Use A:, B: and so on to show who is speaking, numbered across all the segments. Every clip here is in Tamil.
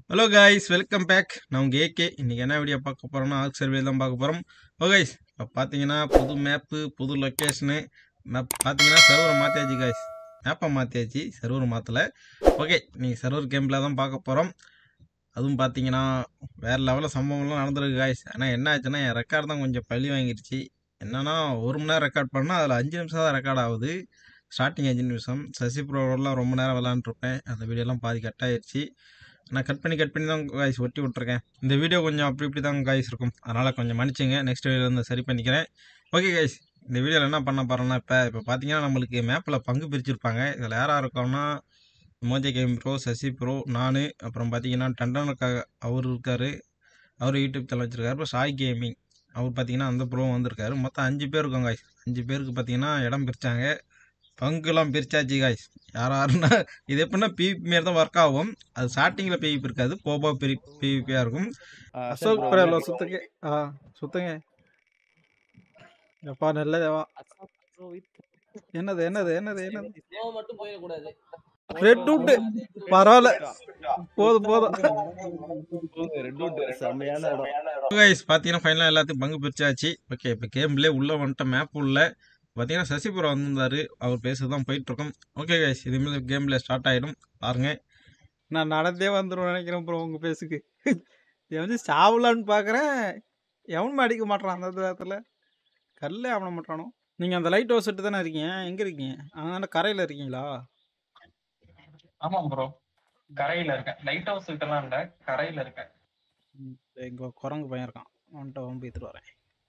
A: ஹலோ காய்ஸ் வெல்கம் பேக் நான் உங்கள் ஏகே இன்றைக்கி என்ன வீடியோ பார்க்க போகிறோம்னா ஆர்க் சர்வே தான் பார்க்க போகிறோம் ஓ கைஸ் இப்போ பார்த்தீங்கன்னா புது மேப்பு புது லொக்கேஷனு மேப் பார்த்தீங்கன்னா சர்வரை மாற்றியாச்சு காய்ஸ் மேப்பை மாற்றியாச்சு சர்வர் மாற்றலை ஓகே நீங்கள் சர்வர் கேமில் தான் பார்க்க போகிறோம் அதுவும் பார்த்தீங்கன்னா வேறு லெவலில் சம்பவம்லாம் நடந்திருக்கு காய்ஸ் ஆனால் என்ன ஆச்சுன்னா என் ரெக்கார்ட் தான் கொஞ்சம் பழி வாங்கிருச்சு என்னன்னா ஒரு மணி நேரம் ரெக்கார்ட் பண்ணால் அதில் அஞ்சு நிமிஷம் தான் ரெக்கார்ட் ஆகுது ஸ்டார்டிங் அஞ்சு நிமிஷம் சசி ப்ரோலாம் ரொம்ப நேரம் விளாண்டுருப்பேன் அந்த வீடியோலாம் பாதி கட் ஆயிடுச்சு நான் கட் பண்ணி கட் பண்ணி தான் காய்ஸ் ஒட்டி விட்ருக்கேன் இந்த வீடியோ கொஞ்சம் அப்படி இப்படி தான் காய்ஸ் இருக்கும் அதனால் கொஞ்சம் மன்னிச்சுங்க நெக்ஸ்ட் வீடியோவில் இருந்து சரி பண்ணிக்கிறேன் ஓகே காய்ஸ் இந்த வீடியோவில் என்ன பண்ண போகிறேன்னா இப்போ இப்போ பார்த்தீங்கன்னா நம்மளுக்கு மேப்பில் பங்கு பிரிச்சிருப்பாங்க இதில் யாராக இருக்கோம்னா மோஜே கேம் ப்ரோ சசி ப்ரோ நான் அப்புறம் பார்த்தீங்கன்னா டண்டனுக்காக அவர் இருக்கார் அவர் யூடியூப் சேனல் வச்சுருக்காரு அப்புறம் சாய் கேமிங் அவர் பார்த்தீங்கன்னா அந்த ப்ரோ வந்திருக்காரு மொத்தம் அஞ்சு பேர் இருக்கோம் காய்ஸ் அஞ்சு பேருக்கு பார்த்தீங்கன்னா இடம் பிரித்தாங்க பங்குலாம் பிரிச்சாச்சு காய்ஸ் யார் யாருன்னா இது எப்படின்னா பிவிபி மாரி தான் ஒர்க் ஆகும் அது ஸ்டார்டிங்கில் பிவிபி இருக்காது போக போக பெரிய பிவிபியாக இருக்கும்
B: அசோக் பரவாயில்ல சுத்துங்க ஆ சுத்துங்க எப்பா நல்லதேவா என்னது என்னது என்னது என்னது
C: மட்டும் போயிடக்கூடாது
B: ரெட் உட் பரவாயில்ல போதும் போதும்
C: செம்மையான இடம்
A: கைஸ் பார்த்தீங்கன்னா ஃபைனலாக எல்லாத்தையும் பங்கு பிரிச்சாச்சு ஓகே இப்போ கேம்லேயே உள்ளே வந்துட்ட மேப் உள்ள பார்த்தீங்கன்னா சசிபுரம் வந்திருந்தாரு அவர் பேச தான் போயிட்டுருக்கோம் ஓகே கைஸ் இதுமாரி கேமில் ஸ்டார்ட் ஆகிடும் பாருங்க
B: நான் நடந்தே வந்துடும் நினைக்கிறேன் ப்ரோ உங்க பேசுக்கு இது வந்து சாவலான்னு பார்க்குறேன் எவனும் அடிக்க மாட்டான் அந்த நேரத்தில் கல்லே அவன மாட்டானோ நீங்கள் அந்த லைட் ஹவுஸ் தானே இருக்கீங்க எங்கே இருக்கீங்க அங்கே கரையில் இருக்கீங்களா
D: ஆமா ப்ரோ கரையில இருக்கேன் லைட் ஹவுஸ் கிட்டலாம் இல்ல கரையில இருக்கேன்
B: இங்கே குரங்கு பையன் இருக்கான் அவன்கிட்ட அவன் போய்த்துட்டு வரேன்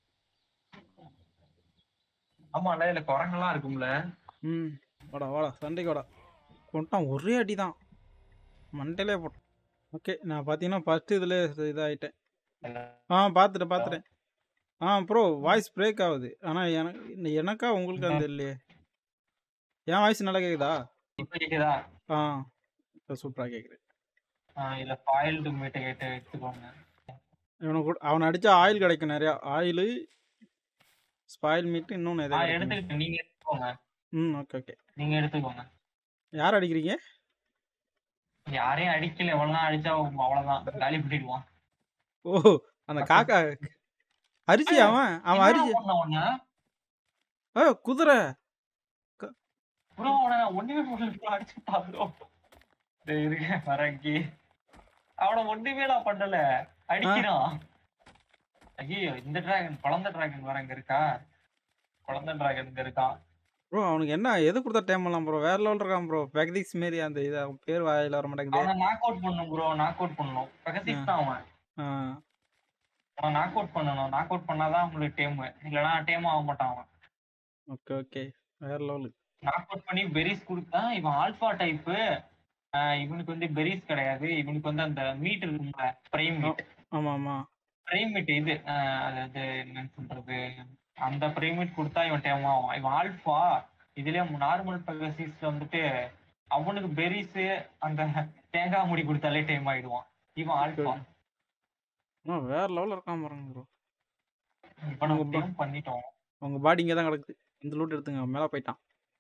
D: ஆமால இதுல குரங்கெல்லாம் இருக்கும்ல
B: ம் வாடா வாடா சண்டைக்கு வாடா கொண்டான் ஒரே அடி தான் மண்டையிலே போட்டான் ஓகே நான் பார்த்தீங்கன்னா ஃபஸ்ட்டு இதில் இதாகிட்டேன் ஆ பார்த்துட்டேன் பார்த்துட்டேன் ஆ ப்ரோ வாய்ஸ் பிரேக் ஆகுது ஆனால் எனக்கு எனக்கா உங்களுக்கு அந்த இல்லையே என் வாய்ஸ் நல்லா கேட்குதா
D: இப்ப கேக்குதா
B: ஆ இப்போ சூப்பராக கேட்குது
D: ஆஹ் இதுல ஃபாயில்டு மீட்டை கேட்டு எடுத்துக்கோங்க
B: இவனுக்கு கூட அவனை அடித்தா ஆயில் கிடைக்கும் நிறையா ஆயிலு ஸ்பாயில் மீட்டு இன்னொன்று
D: ஆ
B: எதாவது
D: எடுத்துக்கிட்டு நீங்க எடுத்துக்கோங்க
B: ம் ஓகே ஓகே
D: நீங்க எடுத்துக்கோங்க
B: யார் அடிக்கிறீங்க
D: யாரையும் அடிக்கல எவ்வளவு அடிச்சா அவங்க அவ்வளவுதான் காலி பண்ணிடுவான்
B: ஓ அந்த காக்கா அரிசி அவன் அவன் அரிசி
D: ஒண்ணு
B: ஓ குதிரை
D: ப்ரோ அவனை ஒண்ணுமே பண்ணல அடிச்சுட்டா ப்ரோ இருக்க வரங்கி அவனை ஒண்ணுமே நான் பண்ணல அடிக்கிறான் ஐயோ இந்த டிராகன் குழந்தை டிராகன் வர இங்க இருக்கா குழந்தை டிராகன் இங்க இருக்கான்
B: ப்ரோ அவனுக்கு என்ன எது கொடுத்தா டைம் பண்ணலாம் ப்ரோ வேற லெவல் இருக்கான் ப்ரோ பெகதிக்ஸ் மாரி அந்த இது அவன் பேர் வாயில வர மாட்டேங்குது
D: அவனை நாக் அவுட் பண்ணணும் ப்ரோ நாக் அவுட் பண்ணணும் பக்கத்தில் தான் அவன்
B: ஆ
D: அவன் நாக் அவுட் பண்ணணும் நாக் அவுட் பண்ணாதான் உங்களுக்கு டேம் இல்லனா டேம் ஆக மாட்டான் அவன்
B: ஓகே ஓகே வேற லெவலு
D: நாக் அவுட் பண்ணி பெரிஸ் கொடுத்தா இவன் ஆல்பா டைப்பு இவனுக்கு வந்து பெரிஸ் கிடையாது இவனுக்கு வந்து அந்த மீட் இருக்கும்ல பிரைம் மீட்
B: ஆமா ஆமா
D: பிரைம் மீட் இது ஆஹ் அதாவது என்னன்னு சொல்றது அந்த பிரைம் மீட் கொடுத்தா இவன் டேம் ஆகும் இவன் ஆல்பா இதுலயே நார்மல் பகசீஸ்ல வந்துட்டு அவனுக்கு பெரிஸ் அந்த தேங்காய் முடி கொடுத்தாலே டைம் ஆயிடுவான் இவன் ஆல்பா
B: ஆ வேற லெவலில் இருக்கான் பாருங்க ப்ரோ
D: இப்ப நம்ம டேம் பண்ணிட்டோம்
B: உங்க பாடி இங்கே தான் கிடக்குது இந்த லூட் எடுத்துங்க அவன் மேலே போயிட்டான்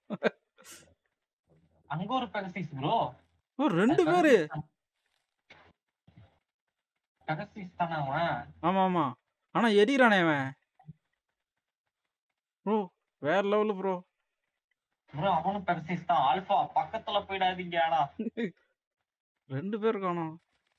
D: அங்க ஒரு பகசீஸ் ப்ரோ
B: ஓ ரெண்டு பேரு
D: பகசீஸ் தானே அவன்
B: ஆமா ஆமா ஆனா எரியிறானே அவன் ப்ரோ வேற லெவலு ப்ரோ
D: ப்ரோ அவனும் பகசீஸ் தான் ஆல்பா பக்கத்துல போயிடாதீங்க ஆனா
B: ரெண்டு பேர் காணோம்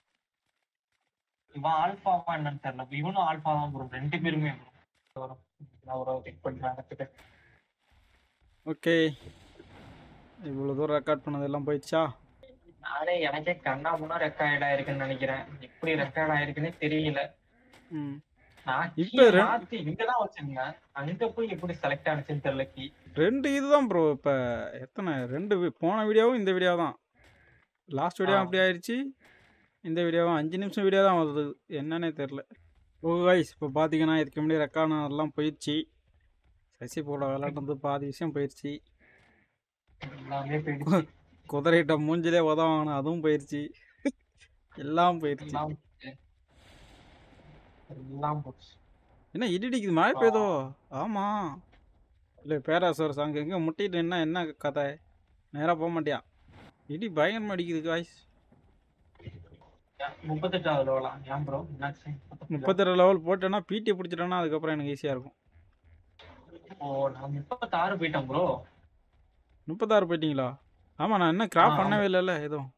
D: இவன் ஆல்பாவா என்னன்னு தெரியல இவனும் ஆல்பா தான் ப்ரோ ரெண்டு பேருமே bro. நான் ஒரு செக் பண்ணி
B: ஓகே இவ்வளோ தூரம் ரெக்கார்ட் பண்ணதெல்லாம் போயிடுச்சா
D: நானே எனக்கே கண்ணா முன்னா ரெக்கார்ட் ஆயிருக்குன்னு நினைக்கிறேன் எப்படி ரெக்கார்ட் ஆயிருக்குன்னே தெரியல
B: ம்
D: நான்
B: இப்ப
D: கீழே
B: ரெ-
D: மாத்தி இங்கதான் வச்சிருந்தேன் அங்க போய் எப்படி செலக்ட் ஆனிச்சுன்னு தெரியல கீ
B: ரெண்டு இதுதான் ப்ரோ இப்போ எத்தனை ரெண்டு வி- போன வீடியோவும் இந்த வீடியோ தான் லாஸ்ட் வீடியோ
D: ஆ.
B: அப்படி ஆயிடுச்சு இந்த வீடியோவும் அஞ்சு நிமிஷம் வீடியோ தான் வருது என்னன்னே தெரில ஓ கைஸ் இப்போ பார்த்தீங்கன்னா இதுக்கு முன்னாடி ரெக்கார்ட் எல்லாம் போயிடுச்சு சசி போட விளையாடுறது பாதி விஷயம் போயிடுச்சு
D: எல்லாமே போயிடுச்சு
B: குதிரையிட்ட மூஞ்சிலே உதவான அதுவும் போயிடுச்சு எல்லாம் போயிடுச்சு
D: எல்லாம் போச்சு. எல்லாம் போச்சு
B: என்ன இடிடிக்குது மழை பெய்யுதோ ஆமாம் இல்லை பேராசர் சாங் எங்கே முட்டிட்டு என்ன என்ன கதை நேராக போக மாட்டியா இடி பயங்கரமாக அடிக்குது காய்ஸ்
D: முப்பத்தெட்டாவது லெவலாம் ஏன் ப்ரோ என்னாச்சு
B: முப்பத்தெட்டு லெவல் போட்டேன்னா பிடி பிடிச்சிட்டேன்னா அதுக்கப்புறம் எனக்கு ஈஸியாக இருக்கும்
D: ஓ நான் முப்பத்தாறு போயிட்டேன் ப்ரோ
B: முப்பத்தாறு போயிட்டீங்களா ஆமாம் நான் இன்னும் கிராப்
D: ஆ,
B: பண்ணவே இல்லைல்ல எதுவும்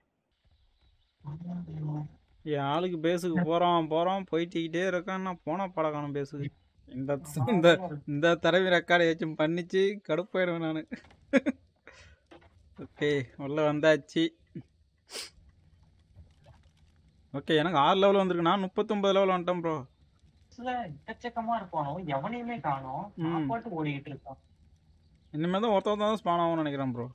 B: என் ஆளுக்கு பேஸுக்கு போகிறோம் போகிறோம் போயிட்டுக்கிட்டே இருக்கான் நான் போனால் பழகானும் பேஸுக்கு இந்த இந்த இந்த தடவை ரெக்கார்டு ஏச்சும் பண்ணிச்சு கடுப்பாயிடுவேன் நான் ஓகே உள்ள வந்தாச்சு ஓகே எனக்கு ஆறு லெவல் வந்திருக்கு நான் முப்பத்தொம்பது லெவல் வந்துட்டேன் ப்ரோ
D: பஸ்ல எக்கச்சக்கமா இருப்பானோ எவனையுமே காணோம்
B: ம்.
D: நான் பாட்டு ஓடிக்கிட்டு இருக்கான்
B: இனிமேல் தான் ஒருத்தர் தான் ஸ்பான் ஆகும்னு நினைக்கிறேன் ப்ரோ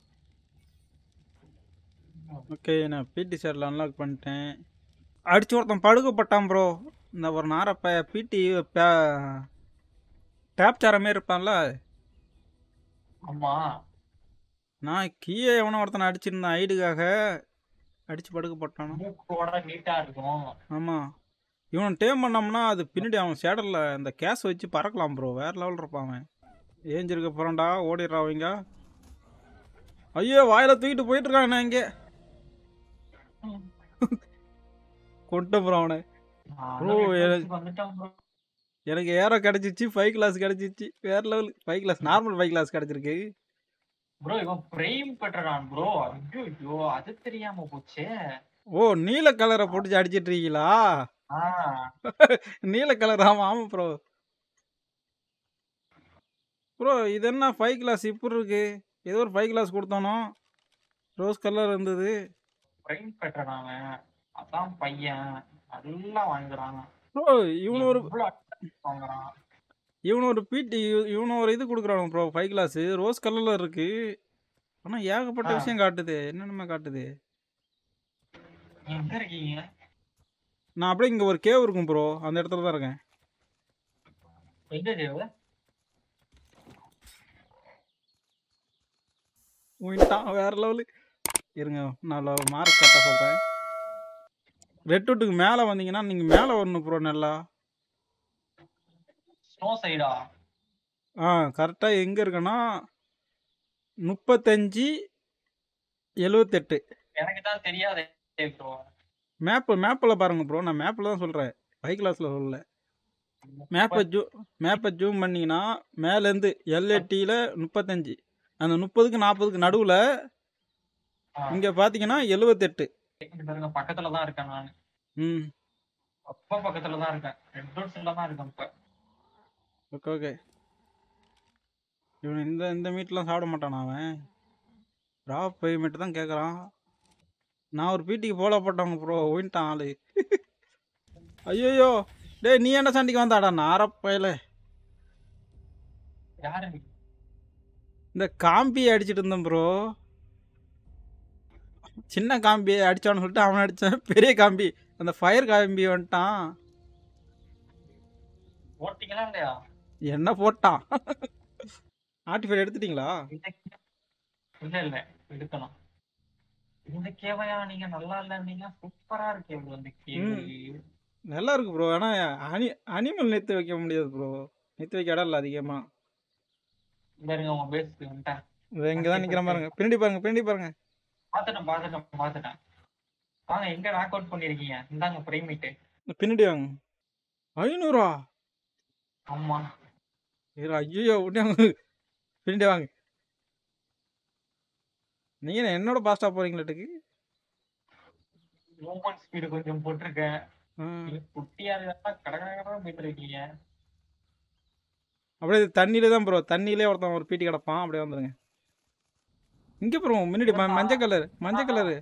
B: ஓகே நான் பிடி ஷர்ட்டில் அன்லாக் பண்ணிட்டேன் அடிச்சு ஒருத்தன் படுக்கப்பட்டான் ப்ரோ இந்த ஒரு நாரப்ப பிடி டேப் சார மாரி இருப்பான்ல
D: ஆமா
B: நான் கீழே எவனோ ஒருத்தனை அடிச்சிருந்தேன் ஐடுக்காக அடிச்சு படுக்கப்பட்டானோ
D: மூக்கோட நீட்டா இருக்கும்
B: ஆமாம் இவனை டேம் பண்ணோம்னா அது பின்னாடி அவன் சேடரில் இந்த கேஸ் வச்சு பறக்கலாம் ப்ரோ வேறு லெவல் இருப்பான் அவன் ஏஞ்சிருக்க போகிறான்டா ஓடிடுறா அவங்க ஐயோ வாயில் தூக்கிட்டு போயிட்டு இருக்கான் இங்கே கொண்டு ப்ரோ அவனை
D: நான்
B: Bro,
D: அதான்
B: எனக்கு-
D: வந்துட்டான் bro.
B: எனக்கு ஏரோ கிடச்சிச்சு ஃபைவ் கிளாஸ் கிடச்சிச்சு வேறு level five class normal five class கிடச்சிருக்கு
D: ப்ரோ இவன் பிரேம் பெற்றான் ப்ரோ ஐயோ ஐயோ அது தெரியாம போச்சே
B: ஓ நீல கலரை போட்டு அடிச்சிட்டு இருக்கீங்களா
D: ஆ
B: நீல கலர் ஆமாம் ஆமாம் ப்ரோ ப்ரோ இது என்ன ஃபைவ் கிளாஸ் இப்படி இருக்கு ஏதோ ஒரு ஃபைவ் கிளாஸ் கொடுத்தானோ ரோஸ் கலர் இருந்தது
D: பிரேம் பெற்றான் அவன் அதான் பையன் நல்லா வாங்குறான்
B: ப்ரோ இவனு ஒரு
D: எவ்வளவு வாங்குறான்
B: இவனு ஒரு பிடி இவனு ஒரு இது கொடுக்குறானு ப்ரோ ஃபைவ் கிளாஸ் ரோஸ் கலரில் இருக்கு ஆனால் ஏகப்பட்ட
D: ஆ.
B: விஷயம் காட்டுது என்னென்னமே காட்டுது
D: எங்க இருக்கீங்க
B: நான் அப்படியே இங்கே ஒரு கேவ் இருக்கும் ப்ரோ அந்த இடத்துல தான் இருக்கேன்
D: எங்க தேவ
B: உயின்ட்டான் வேற லெவலு இருங்க நான் மார்க் கரெக்டாக சொல்கிறேன் ரெட் வுட்டுக்கு மேலே வந்தீங்கன்னா நீங்கள் மேலே வரணும் ப்ரோ நல்லா
D: ஸ்னோ சைடா
B: ஆ கரெக்டாக எங்கே இருக்குன்னா முப்பத்தஞ்சு எழுவத்தெட்டு
D: எனக்கு தான் தெரியாதே ப்ரோ
B: மேப்பு மேப்பில் பாருங்க ப்ரோ நான் மேப்பில் தான் சொல்கிறேன் ஃபை கிளாஸில் சொல்லல மேப்பை ஜூ மேப்பை ஜூம் பண்ணிங்கன்னா மேலேருந்து எல்ஏடியில் முப்பத்தஞ்சு அந்த முப்பதுக்கு நாற்பதுக்கு நடுவில் இங்கே பார்த்தீங்கன்னா எழுவத்தெட்டு
D: பாருங்க பக்கத்துல தான் இருக்கேன் நான்
B: ம்
D: அப்பா பக்கத்துல தான் இருக்கேன் ரெட் ரோட்ஸ்ல தான் இருக்கேன் இப்ப
B: ஓகே ஓகே இவன் இந்த இந்த மீட்லாம் சாப்பிட மாட்டானா அவன் ரா பேமெண்ட் தான் கேட்குறான் நான் ஒரு பீட்டிக்கு போல போட்டவங்க ப்ரோ ஒயின்ட்டான் ஆளு ஐயோயோ டேய் நீ என்ன சண்டைக்கு வந்தாடா நாரப்பையில
D: யாரு
B: இந்த காம்பி அடிச்சிட்டு இருந்தேன் ப்ரோ சின்ன காம்பி அடிச்சான்னு சொல்லிட்டு அவன் அடிச்சான் பெரிய காம்பி அந்த ஃபயர் காம்பி வந்துட்டான்
D: ஓட்டிங்களா இல்லையா
B: என்ன போட்டான் ஆர்டிஃபைட் எடுத்துட்டீங்களா
D: இந்த கே- இல்ல இல்ல எடுக்கணும் இந்த கேவையா நீங்க நல்லா இல்ல நீங்க சூப்பரா இருக்கே bro இந்த கேவை
B: நல்லா இருக்கு ப்ரோ ஆனால் அனி அனிமல் நிறுத்தி வைக்க முடியாது ப்ரோ நிறுத்தி வைக்க இடம் இல்லை அதிகமாக
D: இந்த இருங்க உங்க பேஸ்க்கு வந்துட்டேன்
B: இது இங்கே தான் நிற்கிற பாருங்க பின்னாடி பாருங்க பின்னாடி பாருங்க
D: பாத்துட்டேன் பாத்துட்டேன் பாத்துட்டேன் வாங்க எங்க நாக் அவுட் பண்ணிருக்கீங்க இந்தாங்க பிரைமேட்
B: பின்னாடி வாங்க ஐநூறா
D: ஆமா
B: ஐயோ ஐயோ உடனே பின்னாடி வாங்க நீங்கள் என்ன என்னோட பாஸ்டாக போகிறீங்களாட்டுக்கு
D: மூமெண்ட் ஸ்பீடு கொஞ்சம் போட்டிருக்கேன் நீங்க குட்டியா இருந்தா கடகடகடா போயிட்டு இருக்கீங்க
B: அப்படியே இது தண்ணியில தான் ப்ரோ தண்ணியிலே ஒருத்தன் ஒரு பீட்டி கிடப்பான் அப்படியே வந்துருங்க இங்கே ப்ரோ முன்னாடி ம- மஞ்சள் கலர் மஞ்சள் கலரு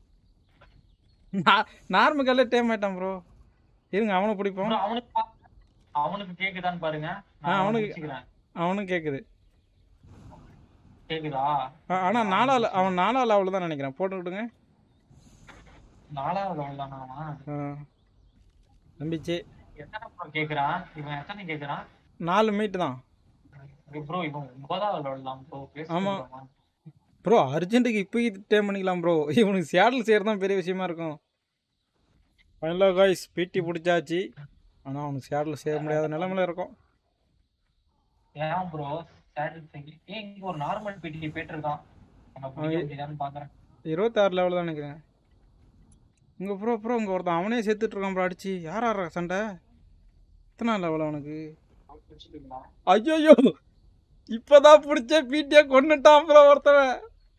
B: நார்மல் கலர் டேம் ஆயிட்டான் ப்ரோ இருங்க அவனை பிடிப்போம்
D: bro, அவனுக்கு பா- அவனுக்கு கேக்குதான்னு பாருங்க
B: ஆ,
D: நான்
B: அவனுக்கு-
D: முடிச்சுக்கிறேன்.
B: அவனும் கேட்குது
D: கேக்குதா
B: ஆனால் நாலாள் அவன் நாலாள் அவ்வளோ தான் நினைக்கிறேன் போட்டு விட்டுங்க
D: நாலாவது level தானா அவன்?
B: ஆ நம்பிச்சு
D: எத்தனை bro கேக்குறான் இவன் எத்தனை கேக்குறான்
B: நாலு மீட்டு தான்
D: ப்ரோ இவன் ஒன்பதாவது level தான் ப்ரோ
B: ஆமா. ப்ரோ அர்ஜென்ட்டுக்கு இப்போக்கி டேம் பண்ணிக்கலாம் ப்ரோ இவனுக்கு சேடல் செய்கிறது தான் பெரிய விஷயமா இருக்கும் ஃபைனலாக காய்ஸ் பிடி பிடிச்சாச்சு ஆனால் அவனுக்கு சேடல் செய்ய முடியாத நிலமையில இருக்கும்
D: ஏன் ப்ரோ சாட்டிஸ்ஃபை ஏன் இங்க ஒரு நார்மல் பிடி போயிட்டு இருக்கான் நம்ம பிடிக்க முடியுதான்னு பாக்குறேன்
B: இருபத்தாறு லெவல் தான் நினைக்கிறேன் இங்கே ப்ரோ ப்ரோ இங்கே ஒருத்தன் அவனே செத்துட்டு இருக்கான் ப்ரோ அடிச்சு யார் ஆடுறா சண்டை எத்தனை லெவல் அவனுக்கு ஐயோ இப்பதான் பிடிச்ச பீட்டியா கொண்டுட்டான் ப்ரோ ஒருத்தவன்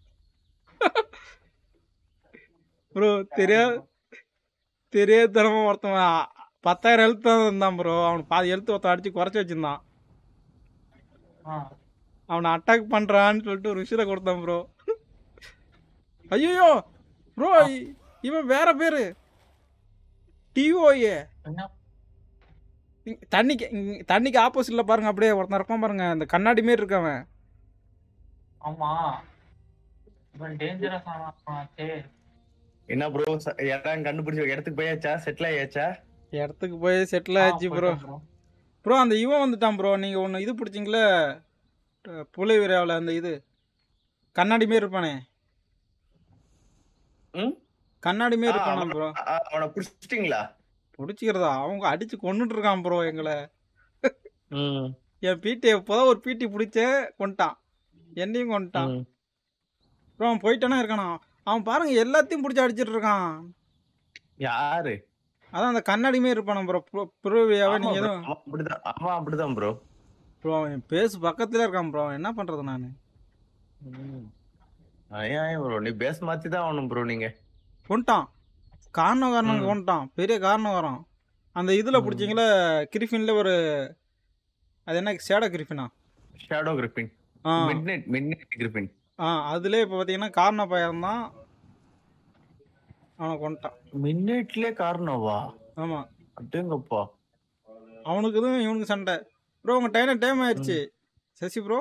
B: ப்ரோ தெரியாது தெரியாதனமா ஒருத்தவன் அ- பத்தாயிரம் எழுத்து தான் இருந்தான் ப்ரோ அவனுக்கு பாதி எழுத்து ஒருத்தன் அடிச்சு குறைச்சி வச்சிருந்தான்
D: ஆ.
B: அவனை அட்டாக் பண்றான்னு சொல்லிட்டு ஒரு விஷயத்த கொடுத்தான் ப்ரோ ஐயோ ப்ரோ இவன் வேற பேரு டிஓஏ
D: என்ன
B: தண்ணிக்கு இங்க- தண்ணிக்கு ஆப்போசிட்ல பாருங்க அப்படியே ஒருத்தன் இருப்பான் பாருங்க அந்த கண்ணாடி மாரி இருக்கவன்
D: ஆமா இவன் டேஞ்சரஸ் ஆனாச்சே
E: என்ன ப்ரோ இடம் கண்டுபிடிச்ச இடத்துக்கு போயாச்சா செட்டில் ஆயாச்சா
B: இடத்துக்கு போய் செட்டில் ஆச்சு ப்ரோ ப்ரோ அந்த இவன் வந்துட்டான் ப்ரோ நீங்க ஒன்று இது பிடிச்சிங்களே புலை விரைவில் அந்த இது கண்ணாடி மாரி இருப்பானே
E: ம்
B: கண்ணாடி மாரி
E: ஆ,
B: இருப்பானா
E: அவன-
B: ப்ரோ
E: ஆ, அவனை பிடிச்சிட்டீங்களா
B: பிடிச்சிக்கிறதா அவங்க அடிச்சு கொண்டுட்டு இருக்கான் ப்ரோ எங்களை
E: ம்
B: என் பீட்டி இப்போதான் ஒரு பீட்டி பிடிச்சேன் கொண்டுட்டான் என்னையும் கொண்டுட்டான்
E: ம்.
B: ப்ரோ அவன் போயிட்டானா இருக்கானா அவன் பாருங்க எல்லாத்தையும் பிடிச்சி அடிச்சிட்டு இருக்கான்
E: யாரு
B: அதான் அந்த கண்ணாடி மாரி இருப்பான ப்ரோ புரோவியாவே
E: ஆமா
B: நீங்க
E: bro,
B: எதுவும்
E: அவன் அப்படிதான் அவன் அப்படிதான் ப்ரோ
B: ப்ரோ அவன் பேசு பக்கத்துல இருக்கான் ப்ரோ என்ன பண்றது நான்
E: ஏன் ப்ரோ நீ பேஸ் மாத்தி தான் ஆகணும் ப்ரோ நீங்க
B: கொண்டுட்டான் காரணம் காரணம்
E: ம்.
B: கொண்டுட்டான் பெரிய காரணம் வரும் அந்த இதுல
E: ம்.
B: பிடிச்சிங்களா கிரிஃபின்ல ஒரு அது என்ன ஷேடோ கிரிஃபினா
E: ஷேடோ கிரிப்பின்
B: ஆ
E: midnight midnight griffin
B: ஆ அதுல இப்போ பார்த்தீங்கன்னா காரண பயம் தான் அவனை கொண்டுட்டான்
E: மிட் நைட்லயே காரணவா
B: ஆமாம்
E: அப்படிங்கப்பா
B: அவனுக்கு இதுவும் இவனுக்கு சண்டை ப்ரோ உங்க டைம் டைம் ஆயிடுச்சு சசி ப்ரோ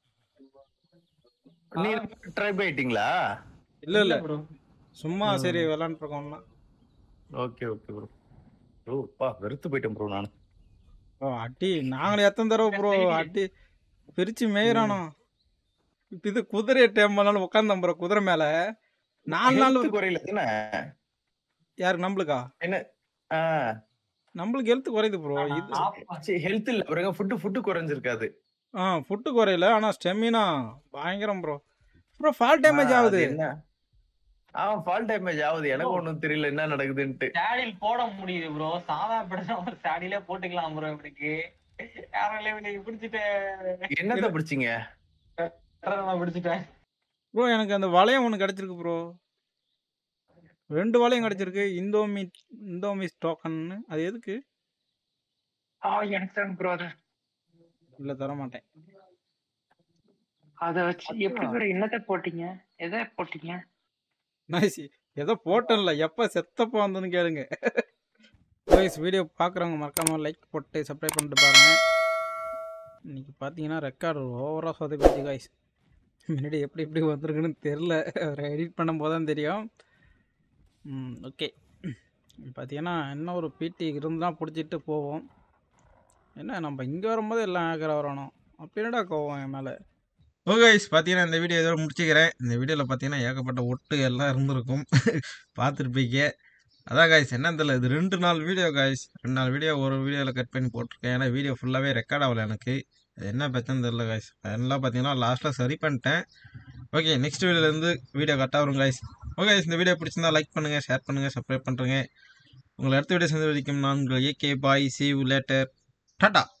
E: நீ ட்ரை ஆயிட்டீங்களா
B: இல்ல இல்ல
D: ப்ரோ
B: சும்மா
E: ம்.
B: சரி விளாண்டுருக்கோம்னா
E: ஓகே ஓகே ப்ரோ ப்ரோ பா வெறுத்து போயிட்டேன் ப்ரோ நான்
B: ஓ அடி நாங்களே எத்தனை தடவை ப்ரோ அடி பிரிச்சு மேயிறானோ இப்ப இது குதிரை டைம் பண்ணாலும் உட்காந்தோம் ப்ரோ குதிரை மேல நாலு நாள்
E: Health குறையில தானே
B: யாருக்கு நம்மளுக்கா
E: ஆ
B: நம்மளுக்கு ஹெல்த் குறையுது ப்ரோ இது
E: ஹெல்த் இல்ல பாருங்க ஃபுட்டு ஃபுட்டு குறைஞ்சிருக்காது
B: ஆ ஃபுட்டு குறையல ஆனா ஸ்டெமினா பயங்கரம் ப்ரோ ப்ரோ ஃபால் டேமேஜ்
E: ஆ, அது
B: ஆகுது
E: என்ன ஆ ஃபால் டேமேஜ் ஆகுது எனக்கு ஒண்ணும் தெரியல என்ன நடக்குதுன்ட்டு
D: சாடில் போட முடியுது ப்ரோ சாதா படம் ஒரு சாடியில போட்டுக்கலாம் ப்ரோ இவனுக்கு யாரால இவனுக்கு பிடிச்சிட்டேன்
E: என்னத்த பிடிச்சீங்க
D: நான் பிடிச்சிட்டேன்
B: ப்ரோ எனக்கு அந்த வளையம் ஒன்று கிடச்சிருக்கு ப்ரோ ரெண்டு வளையம் கிடச்சிருக்கு இந்தோமி இந்தோமி டோக்கன்னு அது எதுக்கு
F: ஆ எனக்கு தான் ப்ரோ அது
B: இல்லை தர மாட்டேன்
F: அத வச்சு எப்படி ப்ரோ என்னத்த போட்டீங்க எதை போட்டீங்க
B: நைஸ் ஏதோ போட்டேன்ல எப்போ செத்தப்போ வந்ததுன்னு கேளுங்க கைஸ் வீடியோ பார்க்குறவங்க மறக்காமல் லைக் போட்டு சப்ஸ்கிரைப் பண்ணிட்டு பாருங்க இன்னைக்கு பார்த்தீங்கன்னா ரெக்கார்டு ஓவராக சொதப்பிச்சு கைஸ் முன்னாடி எப்படி எப்படி வந்திருக்குன்னு தெரில எடிட் பண்ணும்போது தான் தெரியும் ஓகே பார்த்தீங்கன்னா என்ன ஒரு பிடி இருந்தால் பிடிச்சிட்டு போவோம் என்ன நம்ம இங்கே வரும்போது எல்லாம் ஏக்கரை வரணும் அப்போ என்னடா கோவம் என் மேலே
A: ஓகே guys, பார்த்தீங்கன்னா இந்த வீடியோ இதோட முடிச்சுக்கிறேன் இந்த வீடியோவில் பார்த்தீங்கன்னா ஏகப்பட்ட ஒட்டு எல்லாம் இருந்திருக்கும் பார்த்துருப்பீங்க அதான் காய்ஸ் என்ன தெரியல இது ரெண்டு நாள் வீடியோ காய்ஸ் ரெண்டு நாள் வீடியோ ஒரு வீடியோவில் கட் பண்ணி போட்டிருக்கேன் ஏன்னா வீடியோ ஃபுல்லாகவே ரெக்கார்ட் ஆகல எனக்கு அது என்ன பிரச்சனை தெரியல காய்ஸ் அதெல்லாம் பார்த்தீங்கன்னா லாஸ்ட்டில் சரி பண்ணிட்டேன் ஓகே நெக்ஸ்ட் வீடியோலேருந்து வீடியோ கட் ஆகும் காய்ஸ் ஓகே இந்த வீடியோ பிடிச்சிருந்தா லைக் பண்ணுங்கள் ஷேர் பண்ணுங்கள் சப்ஸ்கிரைப் பண்ணுறேங்க உங்களை அடுத்த வீடியோ சேர்ந்து வரைக்கும் நான் உங்கள் ஏகே பாய் சி யூ லேட்டர் டாட்டா